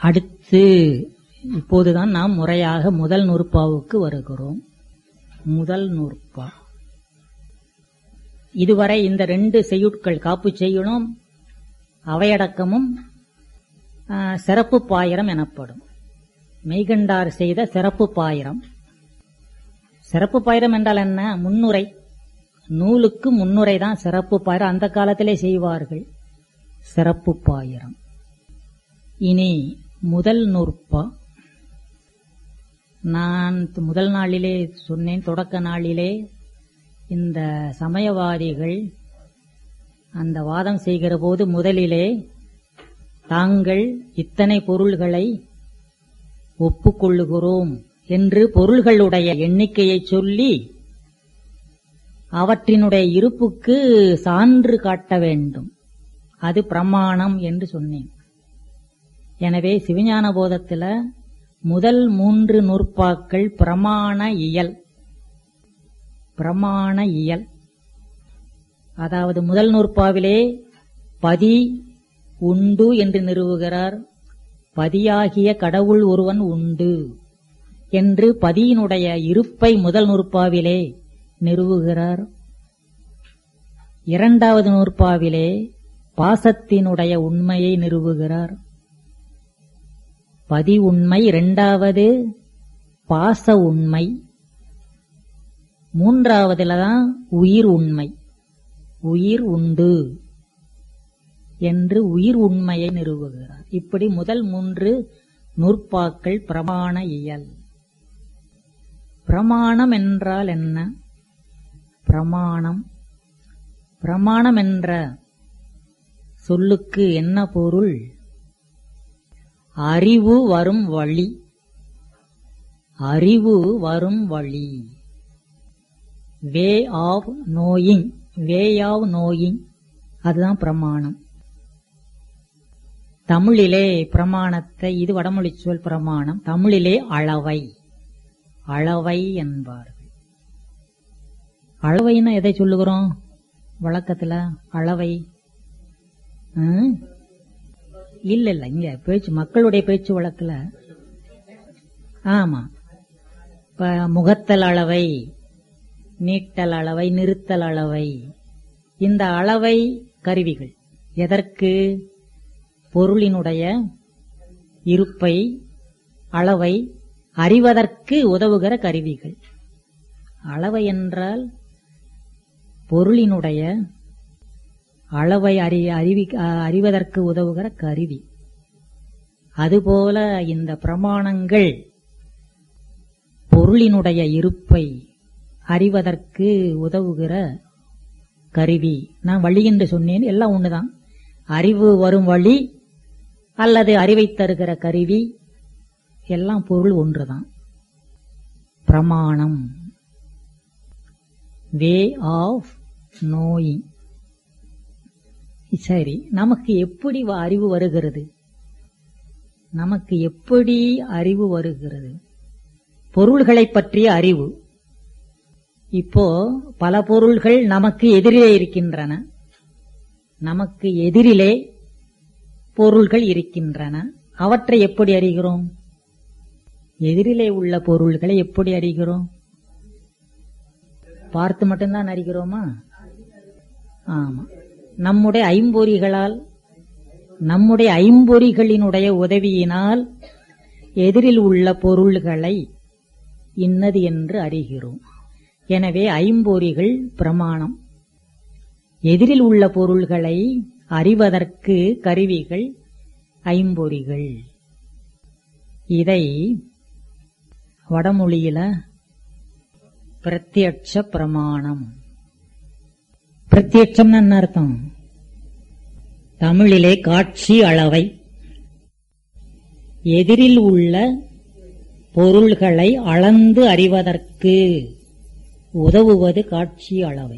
அடுத்து இப்போதுதான் நாம் முறையாக முதல் நூற்பாவுக்கு வருகிறோம் முதல் நூற்பா இதுவரை இந்த ரெண்டு செய்யுட்கள் காப்பு செய்யுளும் அவையடக்கமும் ஆ, சிறப்பு பாயிரம் எனப்படும் மெய்கண்டார் செய்த சிறப்பு பாயிரம் சிறப்பு பாயிரம் என்றால் என்ன முன்னுரை நூலுக்கு முன்னுரை தான் சிறப்பு பாயிரம் அந்த காலத்திலே செய்வார்கள் சிறப்பு பாயிரம் இனி முதல் நூற்பா நான் முதல் நாளிலே சொன்னேன் தொடக்க நாளிலே இந்த சமயவாதிகள் அந்த வாதம் செய்கிற போது முதலிலே தாங்கள் இத்தனை பொருள்களை ஒப்புக்கொள்ளுகிறோம் என்று பொருள்களுடைய எண்ணிக்கையை சொல்லி அவற்றினுடைய இருப்புக்கு சான்று காட்ட வேண்டும் அது பிரமாணம் என்று சொன்னேன் எனவே சிவஞான போதத்துல முதல் மூன்று நூற்பாக்கள் பிரமாண இயல் பிரமாண இயல் அதாவது முதல் நூற்பாவிலே பதி உண்டு என்று நிறுவுகிறார் பதியாகிய கடவுள் ஒருவன் உண்டு என்று பதியினுடைய இருப்பை முதல் நூற்பாவிலே நிறுவுகிறார் இரண்டாவது நூற்பாவிலே பாசத்தினுடைய உண்மையை நிறுவுகிறார் பதி உண்மை இரண்டாவது பாச உண்மை மூன்றாவதுல தான் உயிர் உண்மை உயிர் உண்டு என்று உயிர் உண்மையை நிறுவுகிறார் இப்படி முதல் மூன்று நூற்பாக்கள் பிரமாண இயல் பிரமாணம் என்றால் என்ன பிரமாணம் பிரமாணம் என்ற சொல்லுக்கு என்ன பொருள் அறிவு வரும் வழி அறிவு வரும் வழி way of knowing way of knowing அதுதான் பிரமாணம் தமிழிலே பிரமாணத்தை இது வடமொழி சொல் பிரமாணம் தமிழிலே அளவை அளவை என்பார்கள் அளவைன்னா எதை சொல்லுகிறோம் வழக்கத்துல அளவை ம்? இல்ல இல்ல இங்க பேச்சு மக்களுடைய பேச்சு வழக்குல ஆமா இப்ப முகத்தல் அளவை நீட்டல் அளவை நிறுத்தல் அளவை இந்த அளவை கருவிகள் எதற்கு பொருளினுடைய இருப்பை அளவை அறிவதற்கு உதவுகிற கருவிகள் அளவை என்றால் பொருளினுடைய அளவை அறி அறிவி அறிவதற்கு உதவுகிற கருவி அதுபோல இந்த பிரமாணங்கள் பொருளினுடைய இருப்பை அறிவதற்கு உதவுகிற கருவி நான் வழி என்று சொன்னேன் எல்லாம் ஒண்ணுதான் அறிவு வரும் வழி அல்லது அறிவை தருகிற கருவி எல்லாம் பொருள் ஒன்றுதான் பிரமாணம் வே ஆஃப் நோயிங் சரி நமக்கு எப்படி வ- அறிவு வருகிறது நமக்கு எப்படி அறிவு வருகிறது பொருள்களை பற்றிய அறிவு இப்போ பல பொருள்கள் நமக்கு எதிரிலே இருக்கின்றன நமக்கு எதிரிலே பொருள்கள் இருக்கின்றன அவற்றை எப்படி அறிகிறோம் எதிரிலே உள்ள பொருள்களை எப்படி அறிகிறோம் பார்த்து மட்டும்தான் அறிகிறோமா ஆமா நம்முடைய ஐம்பொறிகளால் நம்முடைய ஐம்பொறிகளினுடைய உதவியினால் எதிரில் உள்ள பொருள்களை இன்னது என்று அறிகிறோம் எனவே ஐம்பொறிகள் பிரமாணம் எதிரில் உள்ள பொருள்களை அறிவதற்கு கருவிகள் ஐம்பொறிகள் இதை வடமொழியில பிரத்யட்ச பிரமாணம் பிரத்யட்சம்னு என்ன அர்த்தம் தமிழிலே காட்சி அளவை எதிரில் உள்ள பொருள்களை அளந்து அறிவதற்கு உதவுவது காட்சி அளவை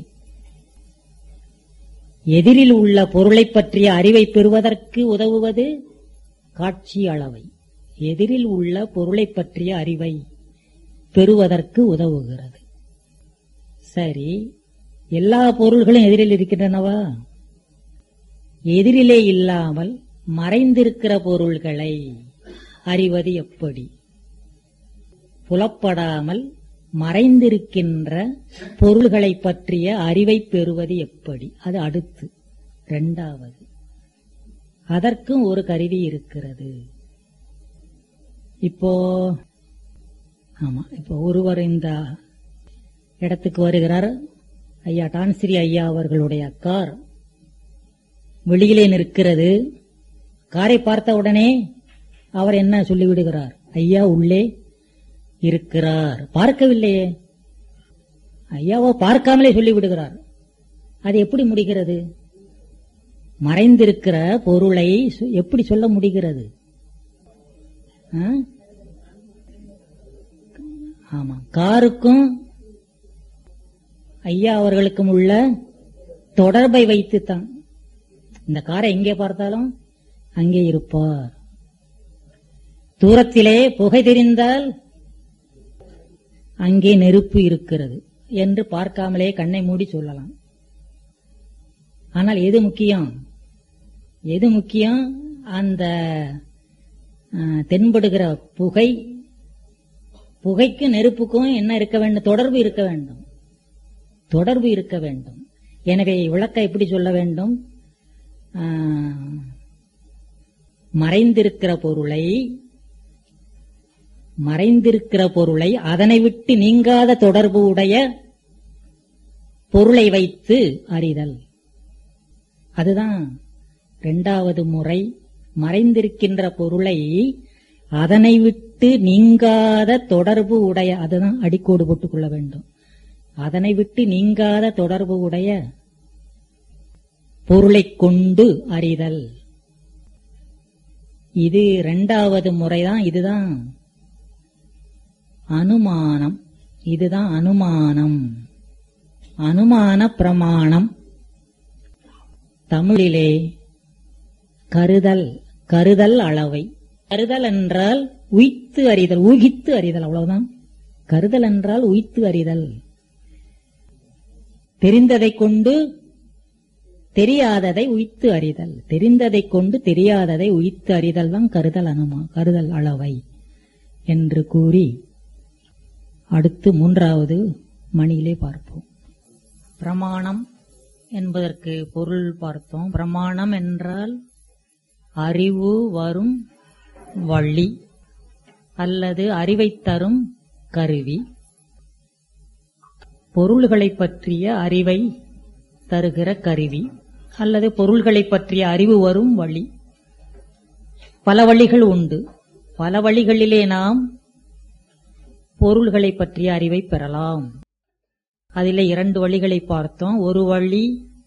எதிரில் உள்ள பொருளைப் பற்றிய அறிவை பெறுவதற்கு உதவுவது காட்சி அளவை எதிரில் உள்ள பொருளைப் பற்றிய அறிவை பெறுவதற்கு உதவுகிறது சரி எல்லா பொருள்களும் எதிரில் இருக்கின்றனவா எதிரிலே இல்லாமல் மறைந்திருக்கிற பொருள்களை அறிவது எப்படி புலப்படாமல் மறைந்திருக்கின்ற பொருள்களைப் பற்றிய அறிவை பெறுவது எப்படி அது அடுத்து இரண்டாவது அதற்கும் ஒரு கருவி இருக்கிறது இப்போ ஆமா இப்போ ஒருவர் இந்த இடத்துக்கு வருகிறார் ஐயா டான்சிரி ஐயா அவர்களுடைய கார் வெளியிலே நிற்கிறது காரை பார்த்த உடனே அவர் என்ன சொல்லிவிடுகிறார் ஐயா உள்ளே இருக்கிறார் பார்க்கவில்லையே ஐயாவோ பார்க்காமலே சொல்லிவிடுகிறார் அது எப்படி முடிகிறது மறைந்திருக்கிற பொருளை சொ- எப்படி சொல்ல முடிகிறது ஆ? ஆமா காருக்கும் ஐயா அவர்களுக்கும் உள்ள தொடர்பை வைத்துத்தான் இந்த காரை எங்கே பார்த்தாலும் அங்கே இருப்பார் தூரத்திலே புகை தெரிந்தால் அங்கே நெருப்பு இருக்கிறது என்று பார்க்காமலே கண்ணை மூடி சொல்லலாம் ஆனால் எது முக்கியம் எது முக்கியம் அந்த ஆ, தென்படுகிற புகை புகைக்கும் நெருப்புக்கும் என்ன இருக்க வேண்டும் தொடர்பு இருக்க வேண்டும் தொடர்பு இருக்க வேண்டும் எனவே விளக்க எப்படி சொல்ல வேண்டும் ஆ, மறைந்திருக்கிற பொருளை மறைந்திருக்கிற பொருளை அதனை விட்டு நீங்காத தொடர்பு உடைய பொருளை வைத்து அறிதல் அதுதான் இரண்டாவது முறை மறைந்திருக்கின்ற பொருளை அதனை விட்டு நீங்காத தொடர்பு உடைய அதுதான் அடிக்கோடு போட்டுக் கொள்ள வேண்டும் அதனை விட்டு நீங்காத தொடர்பு உடைய பொருளைக் கொண்டு அறிதல் இது இரண்டாவது முறைதான் இதுதான் அனுமானம் இதுதான் அனுமானம் அனுமான பிரமாணம் தமிழிலே கருதல் கருதல் அளவை கருதல் என்றால் உய்த்து அறிதல் ஊகித்து அறிதல் அவ்வளவுதான் கருதல் என்றால் உய்த்து அறிதல் தெரிந்ததைக் கொண்டு தெரியாததை உய்த்து அறிதல் தெரிந்ததைக் கொண்டு தெரியாததை உய்த்து அறிதல் தான் கருதல் அனுமா கருதல் அளவை என்று கூறி அடுத்து மூன்றாவது மணியிலே பார்ப்போம் பிரமாணம் என்பதற்கு பொருள் பார்த்தோம் பிரமாணம் என்றால் அறிவு வரும் வழி அல்லது அறிவைத் தரும் கருவி பொருள்களைப் பற்றிய அறிவை தருகிற கருவி அல்லது பொருள்களைப் பற்றிய அறிவு வரும் வழி பல வழிகள் உண்டு பல வழிகளிலே நாம் பொருள்களைப் பற்றிய அறிவை பெறலாம் அதிலே இரண்டு வழிகளை பார்த்தோம் ஒரு வழி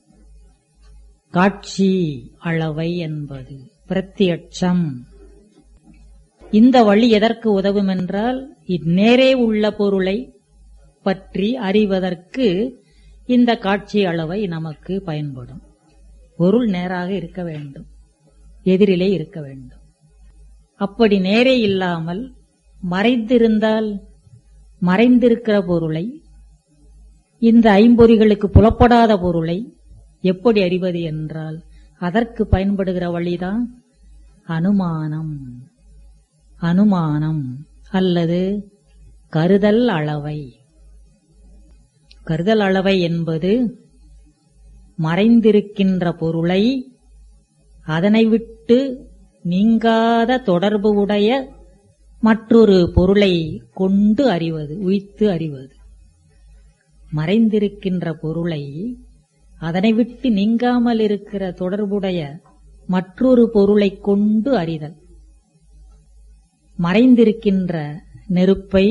காட்சி அளவை என்பது பிரத்யட்சம் இந்த வழி எதற்கு உதவும் என்றால் இந்நேரே உள்ள பொருளை பற்றி அறிவதற்கு இந்த காட்சி அளவை நமக்கு பயன்படும் பொருள் நேராக இருக்க வேண்டும் எதிரிலே இருக்க வேண்டும் அப்படி நேரே இல்லாமல் மறைந்திருந்தால் மறைந்திருக்கிற பொருளை இந்த ஐம்பொறிகளுக்கு புலப்படாத பொருளை எப்படி அறிவது என்றால் அதற்கு பயன்படுகிற வழிதான் அனுமானம் அனுமானம் அல்லது கருதல் அளவை கருதல் அளவை என்பது மறைந்திருக்கின்ற பொருளை அதனை விட்டு நீங்காத தொடர்பு உடைய மற்றொரு பொருளை கொண்டு அறிவது உய்த்து அறிவது மறைந்திருக்கின்ற பொருளை அதனை விட்டு நீங்காமல் இருக்கிற தொடர்புடைய மற்றொரு பொருளை கொண்டு அறிதல் மறைந்திருக்கின்ற நெருப்பை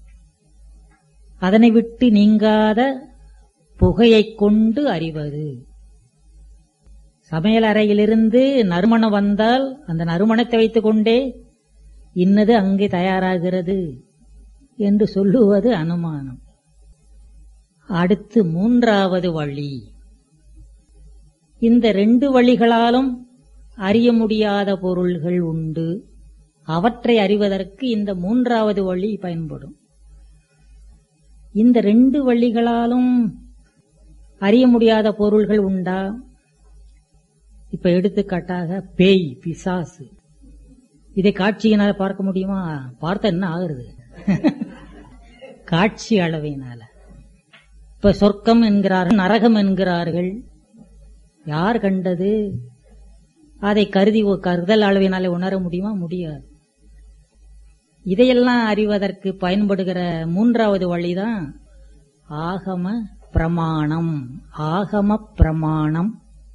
அதனை விட்டு நீங்காத புகையைக் கொண்டு அறிவது சமையல் அறையிலிருந்து நறுமணம் வந்தால் அந்த நறுமணத்தை வைத்துக் கொண்டே இன்னது அங்கே தயாராகிறது என்று சொல்லுவது அனுமானம் அடுத்து மூன்றாவது வழி இந்த ரெண்டு வழிகளாலும் அறிய முடியாத பொருள்கள் உண்டு அவற்றை அறிவதற்கு இந்த மூன்றாவது வழி பயன்படும் இந்த ரெண்டு வழிகளாலும் அறிய முடியாத பொருள்கள் உண்டா இப்ப எடுத்துக்காட்டாக பேய் பிசாசு இதை காட்சியினால பார்க்க முடியுமா பார்த்தா என்ன ஆகுறது காட்சி அளவினால இப்ப சொர்க்கம் என்கிறார்கள் நரகம் என்கிறார்கள் யார் கண்டது அதை கருதி ஒ- கருதல் அளவினாலே உணர முடியுமா முடியாது இதையெல்லாம் அறிவதற்கு பயன்படுகிற மூன்றாவது வழிதான் ஆகம பிரமாணம் ஆகம பிரமாணம்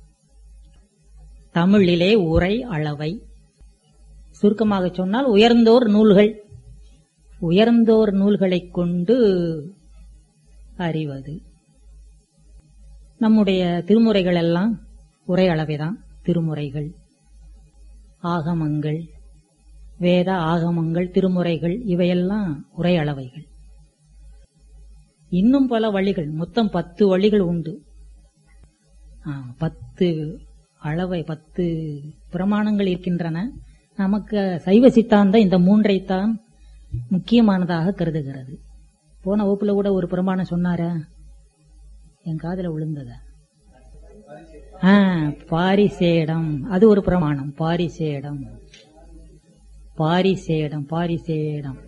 தமிழிலே உரை அளவை சுருக்கமாக சொன்னால் உயர்ந்தோர் நூல்கள் உயர்ந்தோர் நூல்களைக் கொண்டு அறிவது நம்முடைய திருமுறைகள் எல்லாம் உரை அளவைதான் திருமுறைகள் ஆகமங்கள் வேத ஆகமங்கள் திருமுறைகள் இவையெல்லாம் உரை அளவைகள் இன்னும் பல வழிகள் மொத்தம் பத்து வழிகள் உண்டு ஆ, பத்து அளவை பத்து பிரமாணங்கள் இருக்கின்றன நமக்கு சைவ சித்தாந்தம் இந்த மூன்றைத்தான் முக்கியமானதாக கருதுகிறது போன வகுப்புல கூட ஒரு பிரமாணம் சொன்னாரா என் காதுல விழுந்தத ஆ, பாரிசேடம் அது ஒரு பிரமாணம் பாரிசேடம் பாரிசேடம் பாரிசேடம்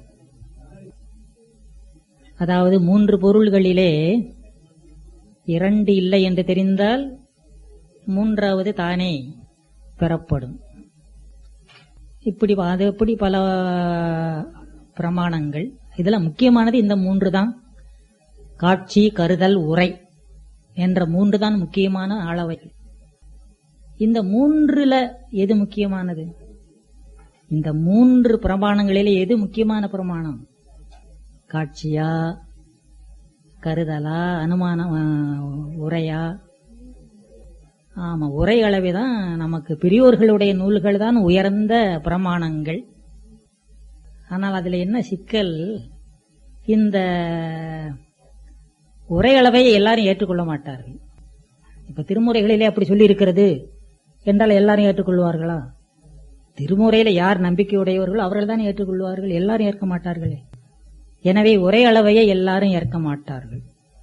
அதாவது மூன்று பொருள்களிலே இரண்டு இல்லை என்று தெரிந்தால் மூன்றாவது தானே பெறப்படும் இப்படி அது இப்படி பல பிரமாணங்கள் இதுல முக்கியமானது இந்த மூன்று தான் காட்சி கருதல் உரை என்ற மூன்று தான் முக்கியமான அளவைகள் இந்த மூன்றுல எது முக்கியமானது இந்த மூன்று பிரமாணங்களிலே எது முக்கியமான பிரமாணம் காட்சியா கருதலா அனுமான ஆ, உரையா ஆமா உரை அளவுதான் நமக்கு பெரியோர்களுடைய நூல்கள் தான் உயர்ந்த பிரமாணங்கள் ஆனால் அதுல என்ன சிக்கல் இந்த உரை அளவை எல்லாரும் ஏற்றுக்கொள்ள மாட்டார்கள் இப்ப திருமுறைகளிலே அப்படி சொல்லி இருக்கிறது என்றால் எல்லாரும் ஏற்றுக்கொள்வார்களா திருமுறையில யார் நம்பிக்கையுடையவர்கள் அவர்கள் தான் ஏற்றுக்கொள்வார்கள் எல்லாரும் ஏற்க மாட்டார்களே எனவே ஒரே அளவையை எல்லாரும் ஏற்க மாட்டார்கள்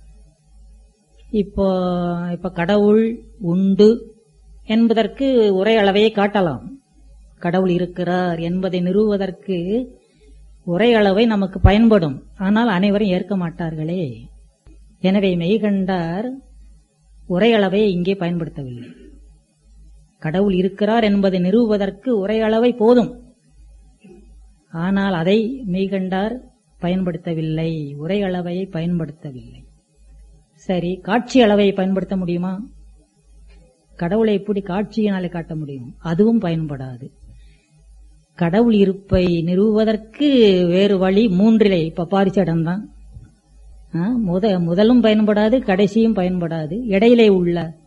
இப்போ இப்ப கடவுள் உண்டு என்பதற்கு ஒரே அளவையை காட்டலாம் கடவுள் இருக்கிறார் என்பதை நிறுவுவதற்கு ஒரே அளவை நமக்கு பயன்படும் ஆனால் அனைவரும் ஏற்க மாட்டார்களே எனவே மெய்கண்டார் ஒரே அளவையை இங்கே பயன்படுத்தவில்லை கடவுள் இருக்கிறார் என்பதை நிறுவுவதற்கு ஒரே அளவை போதும் ஆனால் அதை மெய்கண்டார் பயன்படுத்தவில்லை உரை அளவையை பயன்படுத்தவில்லை சரி காட்சி அளவை பயன்படுத்த முடியுமா கடவுளை எப்படி காட்சியினாலே காட்ட முடியும் அதுவும் பயன்படாது கடவுள் இருப்பை நிறுவுவதற்கு வேறு வழி மூன்றிலே இப்ப பாரிசடம் தான் முத முதலும் பயன்படாது கடைசியும் பயன்படாது இடையிலே உள்ள